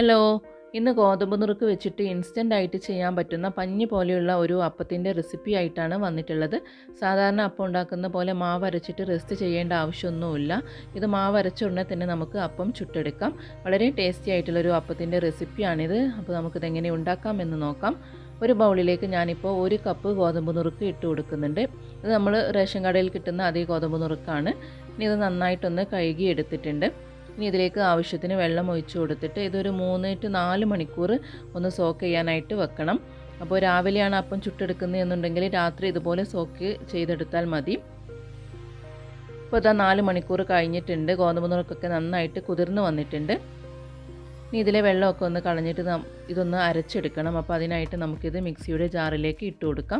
hello ഇന്ന് ഗോതമ്പ് നുറുക്ക് വെച്ചിട്ട് ഇൻസ്റ്റൻ്റ് ആയിട്ട് ചെയ്യാൻ പറ്റുന്ന പഞ്ഞി പോലെയുള്ള ഒരു അപ്പത്തിൻ്റെ റെസിപ്പി ആയിട്ടാണ് വന്നിട്ടുള്ളത് സാധാരണ അപ്പം ഉണ്ടാക്കുന്ന പോലെ മാവ് അരച്ചിട്ട് റെസ്റ്റ് ചെയ്യേണ്ട ആവശ്യമൊന്നുമില്ല ഇത് മാവ് അരച്ച ഉടനെ തന്നെ നമുക്ക് അപ്പം ചുട്ടെടുക്കാം വളരെ ടേസ്റ്റി ആയിട്ടുള്ളൊരു അപ്പത്തിൻ്റെ റെസിപ്പിയാണിത് അപ്പോൾ നമുക്കിത് എങ്ങനെ ഉണ്ടാക്കാം എന്ന് നോക്കാം ഒരു ബൗളിലേക്ക് ഞാനിപ്പോൾ ഒരു കപ്പ് ഗോതമ്പ് നുറുക്ക് ഇട്ട് കൊടുക്കുന്നുണ്ട് ഇത് നമ്മൾ റേഷൻ കടയിൽ കിട്ടുന്ന അതേ ഗോതമ്പ് നുറുക്കാണ് ഇനി ഇത് നന്നായിട്ടൊന്ന് കഴുകി എടുത്തിട്ടുണ്ട് ഇനി ഇതിലേക്ക് ആവശ്യത്തിന് വെള്ളം ഒഴിച്ച് കൊടുത്തിട്ട് ഇതൊരു മൂന്ന് ടു നാല് മണിക്കൂർ ഒന്ന് സോക്ക് ചെയ്യാനായിട്ട് വെക്കണം അപ്പോൾ രാവിലെയാണ് അപ്പം ചുട്ടെടുക്കുന്നത് എന്നുണ്ടെങ്കിൽ രാത്രി ഇതുപോലെ സോക്ക് ചെയ്തെടുത്താൽ മതി ഇപ്പോൾ ഇതാ നാല് മണിക്കൂർ കഴിഞ്ഞിട്ടുണ്ട് ഗോതമ്പ് നുറുക്കൊക്കെ നന്നായിട്ട് കുതിർന്ന് വന്നിട്ടുണ്ട് ഇനി ഇതിലെ വെള്ളമൊക്കെ ഒന്ന് കളഞ്ഞിട്ട് ഇതൊന്ന് അരച്ചെടുക്കണം അപ്പോൾ അതിനായിട്ട് നമുക്കിത് മിക്സിയുടെ ജാറിലേക്ക് ഇട്ട് കൊടുക്കാം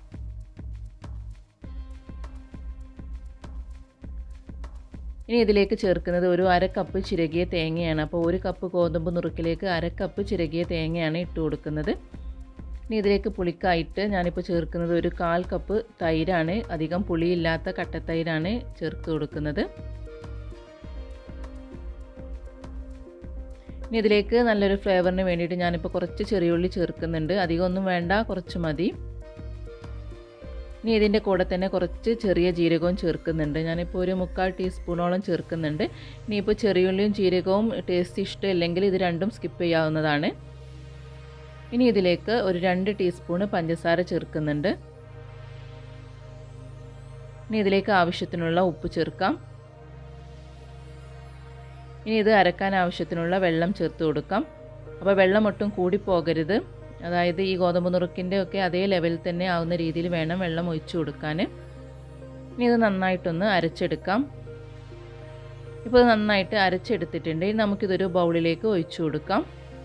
ഇനി ഇതിലേക്ക് ചേർക്കുന്നത് ഒരു അര കപ്പ് ചിരകിയ തേങ്ങയാണ് അപ്പോൾ ഒരു കപ്പ് ഗോതമ്പ് നുറുക്കിലേക്ക് അര കപ്പ് ചിരകിയ തേങ്ങയാണ് ഇട്ട് കൊടുക്കുന്നത് ഇനി ഇതിലേക്ക് പുളിക്കായിട്ട് ഞാനിപ്പോൾ ചേർക്കുന്നത് ഒരു കാൽ കപ്പ് തൈരാണ് അധികം പുളിയില്ലാത്ത കട്ടത്തൈരാണ് ചേർത്ത് കൊടുക്കുന്നത് ഇനി ഇതിലേക്ക് നല്ലൊരു ഫ്ലേവറിന് വേണ്ടിയിട്ട് ഞാനിപ്പോൾ കുറച്ച് ചെറിയുള്ളി ചേർക്കുന്നുണ്ട് അധികമൊന്നും വേണ്ട കുറച്ച് മതി ഇനി ഇതിൻ്റെ കൂടെ തന്നെ കുറച്ച് ചെറിയ ജീരകവും ചേർക്കുന്നുണ്ട് ഞാനിപ്പോൾ ഒരു മുക്കാൽ ടീസ്പൂണോളം ചേർക്കുന്നുണ്ട് ഇനിയിപ്പോൾ ചെറിയുള്ളിയും ജീരകവും ടേസ്റ്റ് ഇഷ്ടമില്ലെങ്കിൽ ഇത് രണ്ടും സ്കിപ്പ് ചെയ്യാവുന്നതാണ് ഇനി ഇതിലേക്ക് ഒരു രണ്ട് ടീസ്പൂണ് പഞ്ചസാര ചേർക്കുന്നുണ്ട് ഇനി ഇതിലേക്ക് ആവശ്യത്തിനുള്ള ഉപ്പ് ചേർക്കാം ഇനി ഇത് അരക്കാൻ ആവശ്യത്തിനുള്ള വെള്ളം ചേർത്ത് കൊടുക്കാം അപ്പോൾ വെള്ളം ഒട്ടും കൂടി പോകരുത് അതായത് ഈ ഗോതമ്പ് നുറുക്കിൻ്റെ ഒക്കെ അതേ ലെവലിൽ തന്നെ ആവുന്ന രീതിയിൽ വേണം വെള്ളം ഒഴിച്ചു കൊടുക്കാൻ ഇനി ഇത് നന്നായിട്ടൊന്ന് അരച്ചെടുക്കാം ഇപ്പോൾ ഇത് നന്നായിട്ട് അരച്ചെടുത്തിട്ടുണ്ട് ഇനി നമുക്കിതൊരു ബൗളിലേക്ക് ഒഴിച്ചു കൊടുക്കാം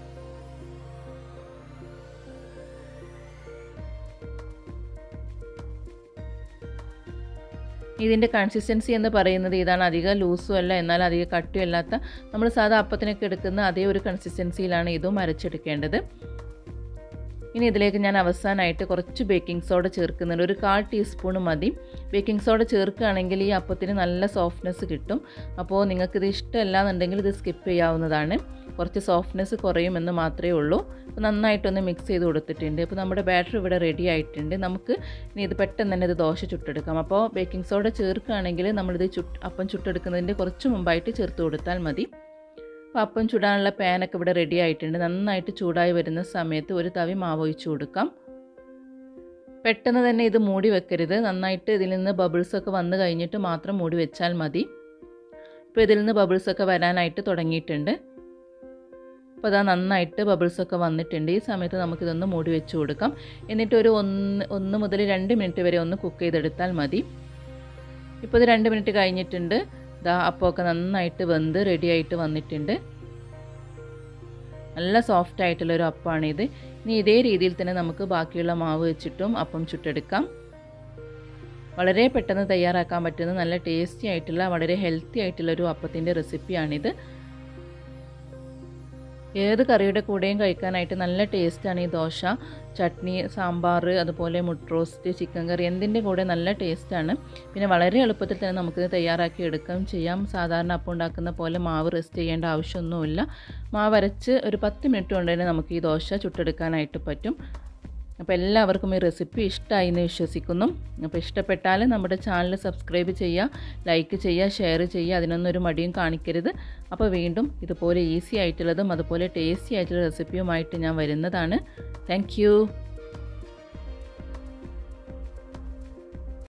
ഇതിൻ്റെ കൺസിസ്റ്റൻസി എന്ന് പറയുന്നത് ഇതാണ് അധികം ലൂസും അല്ല എന്നാൽ അധികം കട്ടിയും അല്ലാത്ത നമ്മൾ സാധാ അപ്പത്തിനൊക്കെ എടുക്കുന്ന അതേ ഒരു കൺസിസ്റ്റൻസിയിലാണ് ഇതും അരച്ചെടുക്കേണ്ടത് ഇനി ഇതിലേക്ക് ഞാൻ അവസാനമായിട്ട് കുറച്ച് ബേക്കിംഗ് സോഡ ചേർക്കുന്നുണ്ട് ഒരു കാൽ ടീസ്പൂൺ മതി ബേക്കിംഗ് സോഡ ചേർക്കുകയാണെങ്കിൽ ഈ അപ്പത്തിന് നല്ല സോഫ്റ്റ്നെസ് കിട്ടും അപ്പോൾ നിങ്ങൾക്കിത് ഇഷ്ടമല്ല എന്നുണ്ടെങ്കിൽ ഇത് സ്കിപ്പ് ചെയ്യാവുന്നതാണ് കുറച്ച് സോഫ്റ്റ്നെസ് കുറയുമെന്ന് മാത്രമേ ഉള്ളൂ അപ്പോൾ നന്നായിട്ടൊന്ന് മിക്സ് ചെയ്ത് കൊടുത്തിട്ടുണ്ട് അപ്പോൾ നമ്മുടെ ബാറ്റർ ഇവിടെ റെഡി ആയിട്ടുണ്ട് നമുക്ക് ഇനി ഇത് പെട്ടെന്ന് തന്നെ ഇത് ദോശ ചുട്ടെടുക്കാം അപ്പോൾ ബേക്കിംഗ് സോഡ ചേർക്കുകയാണെങ്കിൽ നമ്മളിത് ചുട്ട് അപ്പം ചുട്ടെടുക്കുന്നതിൻ്റെ കുറച്ച് മുമ്പായിട്ട് ചേർത്ത് കൊടുത്താൽ മതി അപ്പോൾ അപ്പം ചുടാനുള്ള പാനൊക്കെ ഇവിടെ റെഡി ആയിട്ടുണ്ട് നന്നായിട്ട് ചൂടായി വരുന്ന സമയത്ത് ഒരു തവി മാവ് ഒഴിച്ചു കൊടുക്കാം പെട്ടെന്ന് തന്നെ ഇത് മൂടി വെക്കരുത് നന്നായിട്ട് ഇതിൽ നിന്ന് ബബിൾസൊക്കെ വന്നു കഴിഞ്ഞിട്ട് മാത്രം മൂടി വെച്ചാൽ മതി ഇപ്പോൾ ഇതിൽ നിന്ന് ബബിൾസൊക്കെ വരാനായിട്ട് തുടങ്ങിയിട്ടുണ്ട് അപ്പോൾ അതാ നന്നായിട്ട് ബബിൾസൊക്കെ വന്നിട്ടുണ്ട് ഈ സമയത്ത് നമുക്കിതൊന്ന് മൂടി വെച്ച് കൊടുക്കാം എന്നിട്ട് ഒരു ഒന്ന് ഒന്ന് മുതൽ രണ്ട് മിനിറ്റ് വരെ ഒന്ന് കുക്ക് ചെയ്തെടുത്താൽ മതി ഇപ്പോൾ ഇത് രണ്ട് മിനിറ്റ് കഴിഞ്ഞിട്ടുണ്ട് ഇതാ അപ്പമൊക്കെ നന്നായിട്ട് വെന്ത് റെഡി ആയിട്ട് വന്നിട്ടുണ്ട് നല്ല സോഫ്റ്റ് ആയിട്ടുള്ളൊരു അപ്പമാണിത് ഇനി ഇതേ രീതിയിൽ തന്നെ നമുക്ക് ബാക്കിയുള്ള മാവ് വെച്ചിട്ടും അപ്പം ചുട്ടെടുക്കാം വളരെ പെട്ടെന്ന് തയ്യാറാക്കാൻ പറ്റുന്ന നല്ല ടേസ്റ്റി ആയിട്ടുള്ള വളരെ ഹെൽത്തി ആയിട്ടുള്ളൊരു അപ്പത്തിൻ്റെ റെസിപ്പിയാണിത് ഏത് കറിയുടെ കൂടെയും കഴിക്കാനായിട്ട് നല്ല ടേസ്റ്റാണ് ഈ ദോശ ചട്നി സാമ്പാർ അതുപോലെ മുട്ട റോസ്റ്റ് ചിക്കൻ കറി എന്തിൻ്റെ കൂടെ നല്ല ടേസ്റ്റാണ് പിന്നെ വളരെ എളുപ്പത്തിൽ തന്നെ നമുക്കിത് തയ്യാറാക്കി എടുക്കുകയും ചെയ്യാം സാധാരണ അപ്പം ഉണ്ടാക്കുന്ന പോലെ മാവ് റെസ്റ്റ് ചെയ്യേണ്ട ആവശ്യമൊന്നുമില്ല മാവ് അരച്ച് ഒരു പത്ത് മിനിറ്റ് കൊണ്ട് തന്നെ നമുക്ക് ഈ ദോശ ചുട്ടെടുക്കാനായിട്ട് പറ്റും അപ്പോൾ എല്ലാവർക്കും ഈ റെസിപ്പി ഇഷ്ടമായി എന്ന് വിശ്വസിക്കുന്നു അപ്പോൾ ഇഷ്ടപ്പെട്ടാൽ നമ്മുടെ ചാനൽ സബ്സ്ക്രൈബ് ചെയ്യുക ലൈക്ക് ചെയ്യുക ഷെയർ ചെയ്യുക അതിനൊന്നും ഒരു മടിയും കാണിക്കരുത് അപ്പോൾ വീണ്ടും ഇതുപോലെ ഈസി ആയിട്ടുള്ളതും അതുപോലെ ടേസ്റ്റി ആയിട്ടുള്ള റെസിപ്പിയുമായിട്ട് ഞാൻ വരുന്നതാണ് താങ്ക്